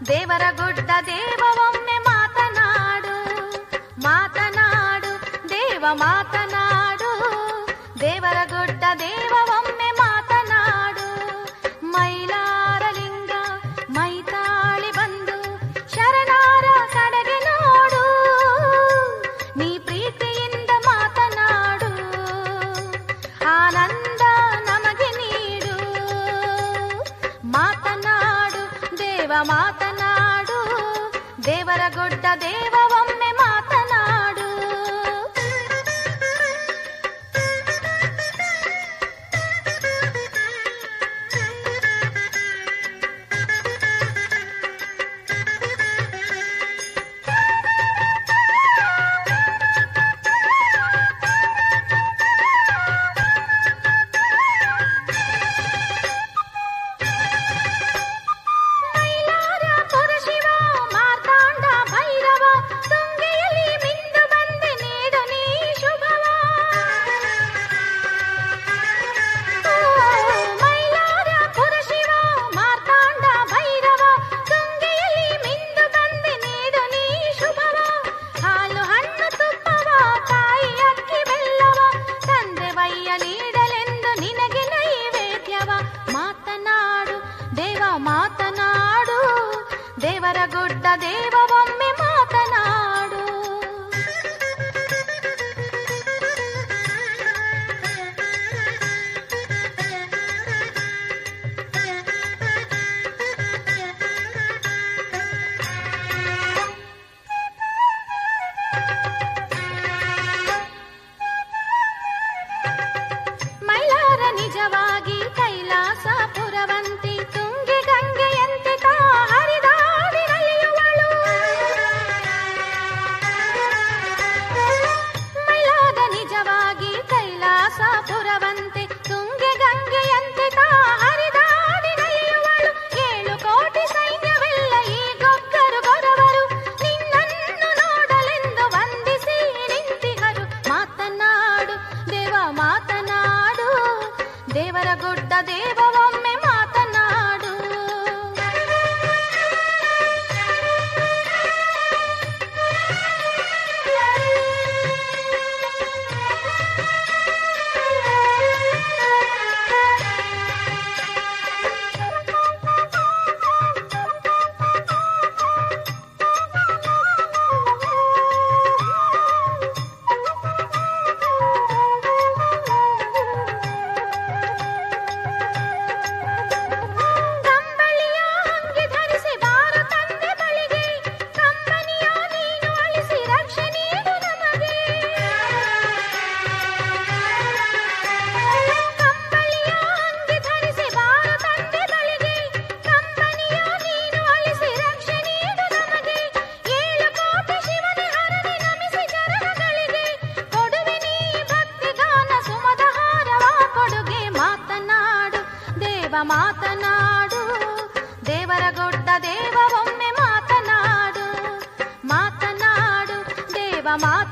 ದೇವರ ಗುಡ್ಡ ದೇವ ಒಮ್ಮೆ ಮಾತನಾಡು ಮಾತನಾಡು ದೇವ ಮಾತನಾಡು ದೇವರ ಗುಡ್ಡ ದೇವ ಒಮ್ಮೆ ಮಾತನಾಡು ಮೈಲಾರ ಲಿಂಗ ಮೈತಾಳಿ ಬಂದು ಶರಣಾರ ಕಡೆಗೆ ನೋಡು ನೀ ಪ್ರೀತಿಯಿಂದ ಮಾತನಾಡು ಆನಂದ ನಮಗೆ ನೀಡು ಮಾತನಾಡು ದೇವ ಮಾತನಾಡು ದೇವರ ಗುಡ್ಡ ದೇವ ಒಮ್ಮೆ ಮಾತನಾಡು ಮೈಲಾರ ಪುರಶಿವ ಮಾರ್ತಾಂಡ ಭೈರವ ತುಂಗೆಯಲ್ಲಿ ಮಿಂದು ಬಂದೆ ನೀಡು ನೀ ಶುಭವ ಓ, ಮೈಲಾರ ಪುರಶಿವ ಮಾರ್ತಾಂಡ ಭೈರವ ತುಂಗೆಯಲ್ಲಿ ಮಿಂದು ಬಂದೆ ನೀಡು ನೀ ಶುಭವ ಹಾಲು ಹಣ್ಣು ತುಪ್ಪವ ತಾಯಿ ಅಕ್ಕಿ ಬೆಲ್ಲವ ತಂದೆ ವಯ್ಯ ನೀಡಲೆಂದು ನಿನಗೆ ನೈವೇದ್ಯವ ಮಾತನಾಡು ದೇವ ಮಾತನಾಡು ದೇವರ ಗುಡ್ಡ ದೇವ ಒಮ್ಮೆ ಮಾತನಾಡು ಮೈಲಾರ ನಿಜವಾಗಿ ಕೈಲಾಸಪುರವಂತಿ ತುಂಗೆ ಗಂಗೆಯಂತೆ ತಾ ಹರಿದಾಡಿ ನಲಿಯುವಳು ಮೈಲಾರ ನಿಜವಾಗಿ ಕೈಲಾಸಪುರವಂತೆ ತುಂಗೆ ಗಂಗೆಯಂತೆ ತಾ ಹರಿದಾಡಿ ನಲಿಯುವಳು ಏಳು ಕೋಟಿ ಸೈನ್ಯವೆಲ್ಲ ಈ ಗೊಗ್ಗರು ಗೊರವರು ನಿನ್ನನ್ನು ನೋಡಲೆಂದು ವಂದಿಸಿ ನಿಂತಿಹರು ಮಾತನಾಡು ದೇವ ಮಾತನಾಡು ದೇವರ ಗುಡ್ಡ ದೇವ ಒಮ್ಮೆ ಮಾತನಾಡು ಕಂಬಳಿಯ ಅಂಗಿ ಧರಿಸಿ ಬಾರು ತಂದೆ ಬಳಿಗೆ ಕಂಬನಿಯ ನೀನು ಅಳಿಸಿ ರಕ್ಷೆ ನೀಡು ನಮಗೆ ಕಂಬಳಿಯ ಅಂಗಿ ಧರಿಸಿ ಬಾರು ತಂದೆ ಬಳಿಗೆ ಕಂಬನಿಯ ನೀನು ಅಳಿಸಿ ರಕ್ಷೆ ನೀಡು ನಮಗೆ ಏಳು ಕೋಟಿ ಶಿವನ ಹರಡಿ ನಮಿಸಿ ಚರಣಗಳಿಗೆ ಕೊಡುವೆ ನೀ ಭಕ್ತಿ ಗಾನ ಸುಮದ ಹಾರವ ಕೊಡುಗೆ ಮಾತನಾಡು ದೇವ ಮಾತನಾಡು ದೇವರ ಗೊಡ್ಡ ದೇವ ಒಮ್ಮೆ ಮಾತನಾಡು ಮಾತನಾಡು ದೇವ ಮಾತ